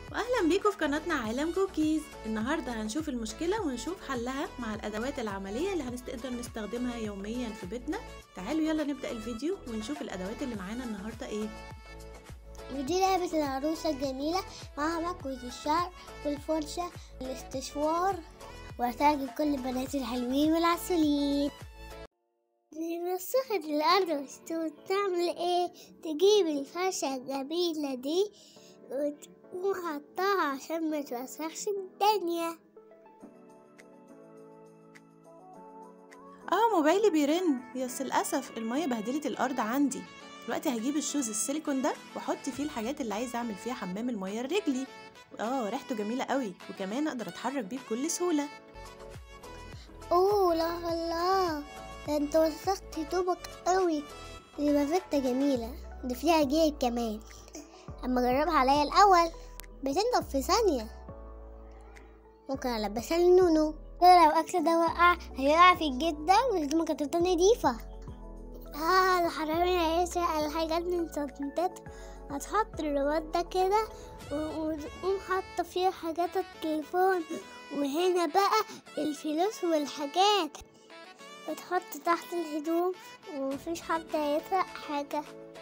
واهلا بيكم في قناتنا عالم كوكيز النهارده هنشوف المشكله ونشوف حلها مع الادوات العمليه اللي هنقدر نستخدمها يوميا في بيتنا تعالوا يلا نبدا الفيديو ونشوف الادوات اللي معانا النهارده ايه ودي لعبة العروسة الجميلة معاها مكوة الشعر والفرشة والاستشوار وهتعجب كل البنات الحلوين والعسولين نسخت الأرض تعمل ايه تجيب الفرشة الجميلة دي وتقوم حطها عشان ما توسخش الدنيا اه موبايلي بيرن بس للاسف الميه بهدلت الارض عندي دلوقتي هجيب الشوز السيليكون ده واحط فيه الحاجات اللي عايزه اعمل فيها حمام الميه لرجلي اه ريحته جميله قوي وكمان اقدر اتحرك بيه بكل سهوله اوه لا الله ده انت وسخت هدومك قوي دي مفتة جميلة دي فيها جيب كمان اما اجربها عليا الاول بتنضف في ثانية ممكن البسها لنونو لو الاكل ده وقع هيقع في الجيب ده وهدومك هتفضل نضيفة اه الحرامي هيسرق الحاجات من شنطته هتحط الرباط ده كده وتقوم حاطة فيه حاجات التليفون وهنا بقى الفلوس والحاجات بتحط تحت الهدوم ومفيش حد هيسرق حاجة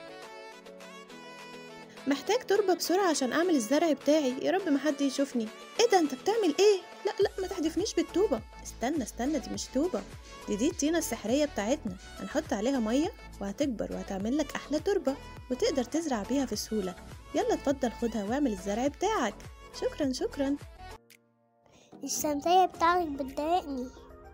محتاج تربة بسرعة عشان أعمل الزرع بتاعي يا رب ما حد يشوفني إيه ده أنت بتعمل إيه؟ لا لا ما تحدفنيش بالطوبة استنى استنى دي مش طوبة دي دي الطينة السحرية بتاعتنا هنحط عليها مية وهتكبر وهتعمل لك أحلى تربة وتقدر تزرع بيها في سهولة يلا اتفضل خدها واعمل الزرع بتاعك شكرا شكرا الشمسية بتاعتك بتضايقني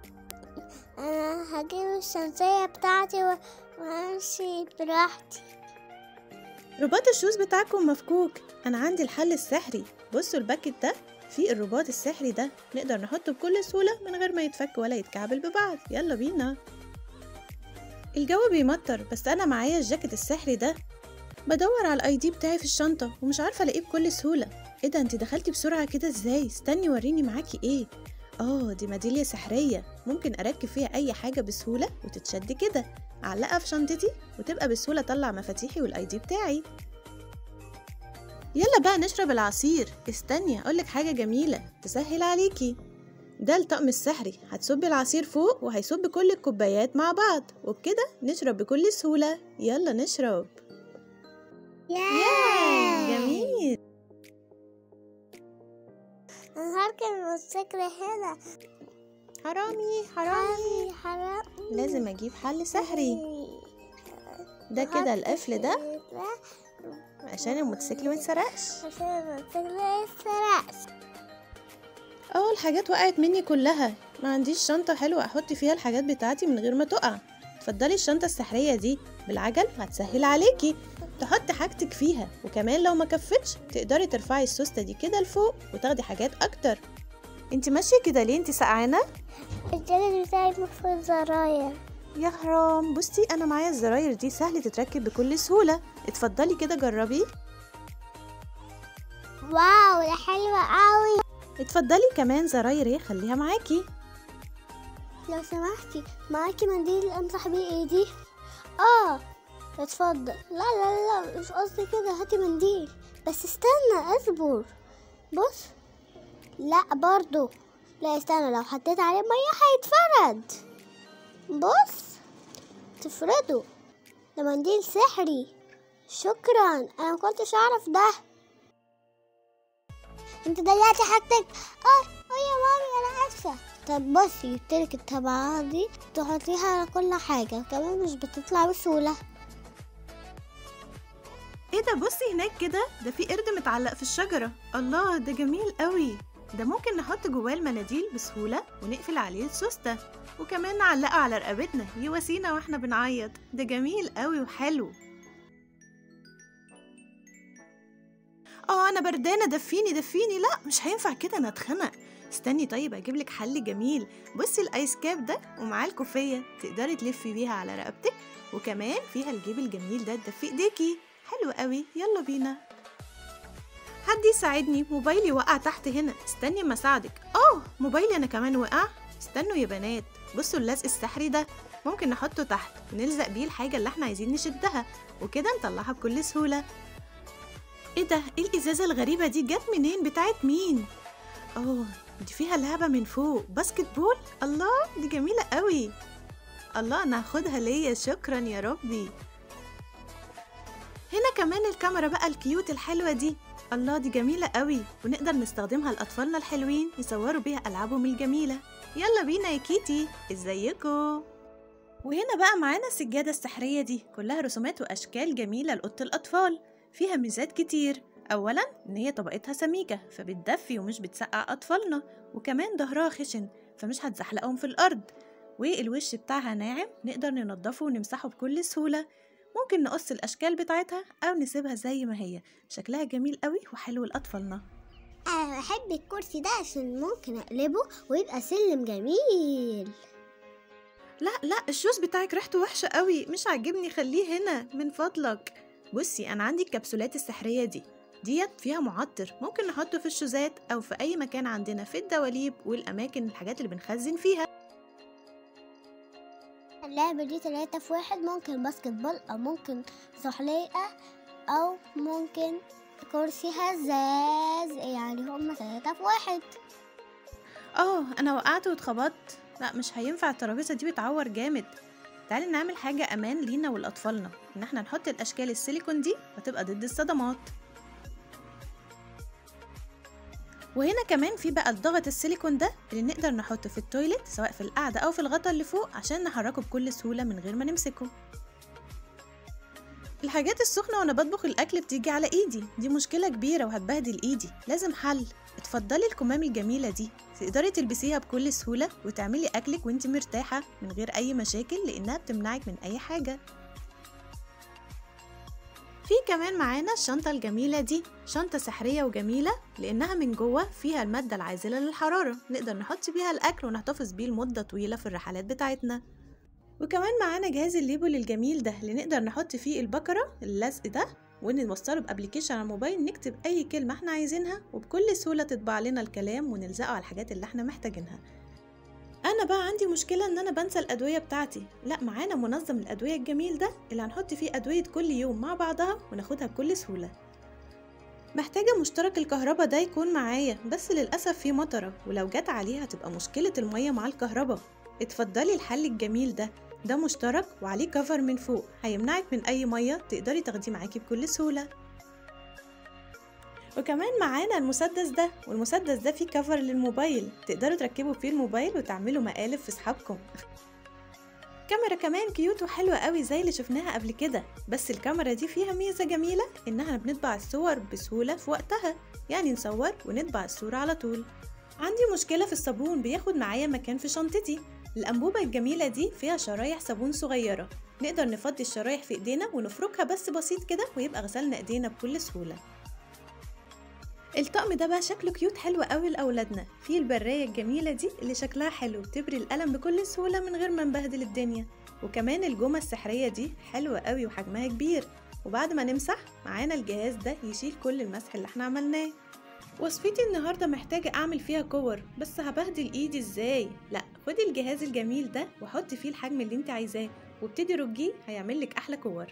أنا هجيب الشمسية بتاعتي وأمشي براحتي رباط الشوز بتاعكم مفكوك أنا عندي الحل السحري بصوا الباكت ده فيه الرباط السحري ده نقدر نحطه بكل سهولة من غير ما يتفك ولا يتكعبل ببعض يلا بينا الجو بيمطر بس أنا معايا الجاكيت السحري ده بدور على الاي دي بتاعي في الشنطة ومش عارفة الاقيه بكل سهولة ايه ده انت دخلتي بسرعة كده ازاي استني وريني معاكي ايه اه دي ميدالية سحرية ممكن اركب فيها اي حاجة بسهولة وتتشد كده اعلقها في شنطتي وتبقى بسهولة اطلع مفاتيحي والاي دي بتاعي يلا بقى نشرب العصير استني اقولك حاجة جميلة تسهل عليكي ده الطقم السحري هتصبي العصير فوق وهيصب كل الكوبايات مع بعض وبكده نشرب بكل سهولة يلا نشرب ياي جميل أنا هركب الموتوسيكل هنا حرامي حرامي حرامي لازم اجيب حل سحري ده كده القفل ده عشان الموتوسيكل ما يتسرقش عشان الموتوسيكل ما يتسرقش اه الحاجات وقعت مني كلها ما عنديش شنطة حلوة احط فيها الحاجات بتاعتي من غير ما تقع اتفضلي الشنطة السحرية دي بالعجل هتسهل عليكي تحطي حاجتك فيها وكمان لو ما كفتش تقدري ترفعي السوستة دي كده لفوق وتاخدي حاجات اكتر انت ماشية كده ليه انت سقعانة الجلد بتاعي مفروض زراير يا حرام بصي انا معايا الزراير دي سهل تتركب بكل سهولة اتفضلي كده جربي واو ده حلوة قوي اتفضلي كمان زراير ايه خليها معاكي لو سمحتي معاكي منديل امسح بيه ايدي اه اتفضل لا لا لا مش قصدي كده هاتي منديل بس استنى اصبر بص لا برضو لا استنى لو حطيت عليه ميه هيتفرد بص تفرده ده منديل سحري شكرا انا مكنتش اعرف ده انت ضيعتي حاجتك اه اه يا مامي انا اسفه طب بصي جبتلك الطبعات دي تحطيها على كل حاجه كمان مش بتطلع بسهوله ايه ده بصي هناك كده ده في قرد متعلق في الشجرة الله ده جميل قوي ده ممكن نحط جواه المناديل بسهولة ونقفل عليه السوستة وكمان نعلقه على رقبتنا يواسينا واحنا بنعيط ده جميل قوي وحلو اه انا بردانة دفيني دفيني لا مش هينفع كده انا اتخنق استني طيب اجيب لك حل جميل بصي الايس كاب ده ومعاه الكوفية تقدري تلفي بيها على رقبتك وكمان فيها الجيب الجميل ده تدفي ايديكي حلو قوي يلا بينا حد يساعدني موبايلي وقع تحت هنا استني اما اساعدك اه موبايلي انا كمان وقع استنوا يا بنات بصوا اللزق السحري ده ممكن نحطه تحت ونلزق بيه الحاجة اللي احنا عايزين نشدها وكده نطلعها بكل سهولة ايه ده ايه الازازه الغريبه دي جت منين بتاعت مين اوه دي فيها لعبه من فوق باسكت بول الله دي جميله قوي الله انا هاخدها ليا شكرا يا ربي هنا كمان الكاميرا بقى الكيوت الحلوه دي الله دي جميله قوي ونقدر نستخدمها لاطفالنا الحلوين يصوروا بيها العابهم الجميله يلا بينا يا كيتي ازيكم وهنا بقى معانا السجادة السحرية دي كلها رسومات وأشكال جميلة لأوضة الأطفال فيها ميزات كتير أولا إن هي طبقتها سميكة فبتدفي ومش بتسقع أطفالنا وكمان ظهرها خشن فمش هتزحلقهم في الأرض والوش بتاعها ناعم نقدر ننضفه ونمسحه بكل سهولة ممكن نقص الأشكال بتاعتها أو نسيبها زي ما هي شكلها جميل قوي وحلو لأطفالنا انا بحب الكرسي ده عشان ممكن اقلبه ويبقى سلم جميل لا لا الشوز بتاعك ريحته وحشة قوي مش عاجبني خليه هنا من فضلك بصي أنا عندي الكبسولات السحرية دي ديت فيها معطر ممكن نحطه في الشوزات أو في أي مكان عندنا في الدواليب والأماكن الحاجات اللي بنخزن فيها اللعبة دي تلاتة في واحد ممكن باسكت بول أو ممكن زحليقة أو ممكن كرسي هزاز يعني هما تلاتة في واحد اه أنا وقعت واتخبطت لا مش هينفع الترابيزة دي بتعور جامد تعالي نعمل حاجة أمان لينا ولأطفالنا إن احنا نحط الأشكال السيليكون دي هتبقى ضد الصدمات وهنا كمان في بقى الضغط السيليكون ده اللي نقدر نحطه في التويلت سواء في القعدة أو في الغطا اللي فوق عشان نحركه بكل سهولة من غير ما نمسكه الحاجات السخنة وأنا بطبخ الأكل بتيجي على إيدي دي مشكلة كبيرة وهتبهدل إيدي لازم حل اتفضلي الكمام الجميلة دي تقدري تلبسيها بكل سهولة وتعملي أكلك وانت مرتاحة من غير أي مشاكل لأنها بتمنعك من أي حاجة في كمان معانا الشنطة الجميلة دي شنطة سحرية وجميلة لأنها من جوه فيها المادة العازلة للحرارة نقدر نحط بيها الأكل ونحتفظ بيه لمدة طويلة في الرحلات بتاعتنا وكمان معانا جهاز الليبل الجميل ده اللي نقدر نحط فيه البكرة اللزق ده ونوصله بابليكيشن على الموبايل نكتب اي كلمه احنا عايزينها وبكل سهوله تطبع لنا الكلام ونلزقه على الحاجات اللي احنا محتاجينها انا بقى عندي مشكله ان انا بنسى الادويه بتاعتي لا معانا منظم الادويه الجميل ده اللي هنحط فيه ادويه كل يوم مع بعضها وناخدها بكل سهوله محتاجة مشترك الكهرباء ده يكون معايا بس للأسف في مطرة ولو جت عليه هتبقى مشكلة المية مع الكهرباء اتفضلي الحل الجميل ده ده مشترك وعليه كفر من فوق هيمنعك من أي مية تقدري تاخديه معاكي بكل سهولة وكمان معانا المسدس ده والمسدس ده فيه كفر للموبايل تقدروا تركبوا فيه الموبايل وتعملوا مقالب في صحابكم كاميرا كمان كيوت وحلوة قوي زي اللي شفناها قبل كده بس الكاميرا دي فيها ميزة جميلة إنها بنطبع الصور بسهولة في وقتها يعني نصور ونطبع الصورة على طول عندي مشكلة في الصابون بياخد معايا مكان في شنطتي الأنبوبة الجميلة دي فيها شرايح صابون صغيرة نقدر نفضي الشرايح في ايدينا ونفركها بس بسيط كده ويبقى غسلنا ايدينا بكل سهولة الطقم ده بقى شكله كيوت حلو قوي لأولادنا فيه البراية الجميلة دي اللي شكلها حلو بتبري القلم بكل سهولة من غير ما نبهدل الدنيا وكمان الجمة السحرية دي حلوة قوي وحجمها كبير وبعد ما نمسح معانا الجهاز ده يشيل كل المسح اللي احنا عملناه وصفتي النهاردة محتاجة أعمل فيها كور بس هبهدل إيدي إزاي؟ لأ خدي الجهاز الجميل ده وحطي فيه الحجم اللي انت عايزاه وابتدي رجيه هيعملك أحلى كور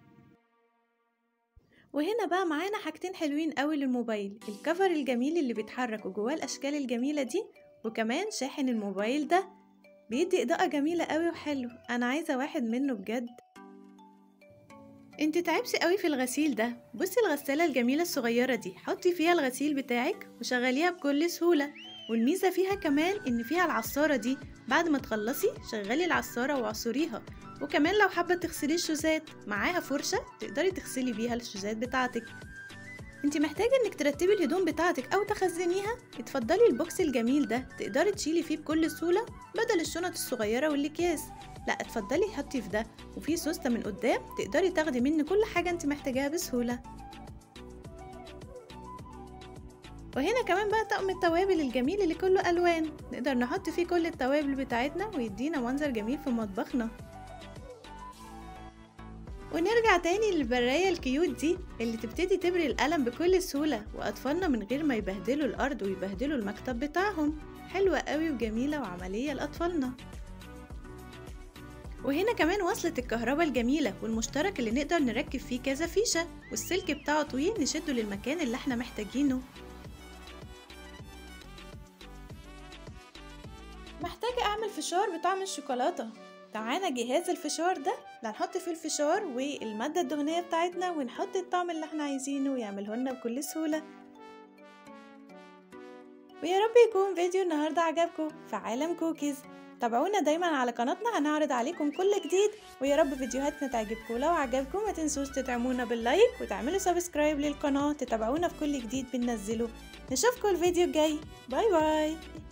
وهنا بقى معانا حاجتين حلوين قوي للموبايل الكفر الجميل اللي بيتحرك وجواه الأشكال الجميلة دي وكمان شاحن الموبايل ده بيدي إضاءة جميلة قوي وحلو أنا عايزة واحد منه بجد انت تعبتي قوي في الغسيل ده بصي الغسالة الجميلة الصغيرة دي حطي فيها الغسيل بتاعك وشغليها بكل سهولة والميزة فيها كمان ان فيها العصارة دي بعد ما تخلصي شغلي العصارة وعصريها وكمان لو حابة تغسلي الشوزات معاها فرشة تقدري تغسلي بيها الشوزات بتاعتك انت محتاجة انك ترتبي الهدوم بتاعتك او تخزنيها اتفضلي البوكس الجميل ده تقدري تشيلي فيه بكل سهولة بدل الشنط الصغيرة والاكياس لا اتفضلي حطي في ده وفي سوستة من قدام تقدري تاخدي منه كل حاجة انت محتاجاها بسهولة وهنا كمان بقى طقم التوابل الجميل اللي كله ألوان نقدر نحط فيه كل التوابل بتاعتنا ويدينا منظر جميل في مطبخنا ونرجع تاني للبراية الكيوت دي اللي تبتدي تبري القلم بكل سهولة وأطفالنا من غير ما يبهدلوا الأرض ويبهدلوا المكتب بتاعهم حلوة قوي وجميلة وعملية لأطفالنا وهنا كمان وصلة الكهرباء الجميلة والمشترك اللي نقدر نركب فيه كذا فيشة والسلك بتاعه طويل نشده للمكان اللي احنا محتاجينه محتاجة أعمل فشار بطعم الشوكولاتة معانا جهاز الفشار ده اللي هنحط فيه الفشار والمادة الدهنية بتاعتنا ونحط الطعم اللي احنا عايزينه ويعمله لنا بكل سهولة ويا رب يكون فيديو النهاردة عجبكم في عالم كوكيز تابعونا دايما على قناتنا هنعرض عليكم كل جديد ويا رب فيديوهاتنا تعجبكم لو عجبكم ما تنسوش تدعمونا باللايك وتعملوا سبسكرايب للقناة تتابعونا في كل جديد بننزله نشوفكم الفيديو الجاي باي باي